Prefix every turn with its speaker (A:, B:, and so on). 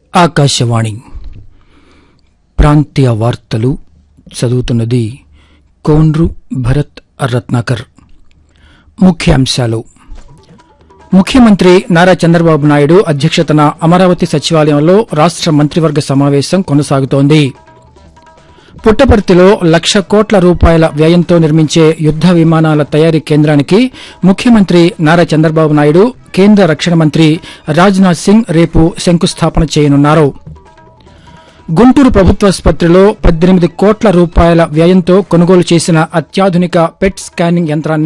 A: ఆకాశవాణి ప్రాంతీయ వార్తలు చదువుతున్నది కోన్రు భరత్ రత్నాకర్ ముఖ్యాంశాలు ముఖ్యమంత్రి నారా చంద్రబాబు నాయుడు అధ్యక్షతన అమరావతి సచివాలయంలో రాష్ట మంత్రివర్గ సమావేశం కొనసాగుతోంది పుట్టపర్తిలో లక్ష కోట్ల రూపాయల వ్యయంతో నిర్మించే యుద్ద విమానాల తయారీ కేంద్రానికి ముఖ్యమంత్రి నారా చంద్రబాబు నాయుడు కేంద్ర రక్షణ మంత్రి రాజ్నాథ్ సింగ్ రేపు శంకుస్థాపన చేయనున్నారు గుంటూరు ప్రభుత్వాసుపత్రిలో పద్దెనిమిది కోట్ల రూపాయల వ్యయంతో కొనుగోలు చేసిన అత్యాధునిక పెట్ స్కానింగ్ యంత్రాన్ని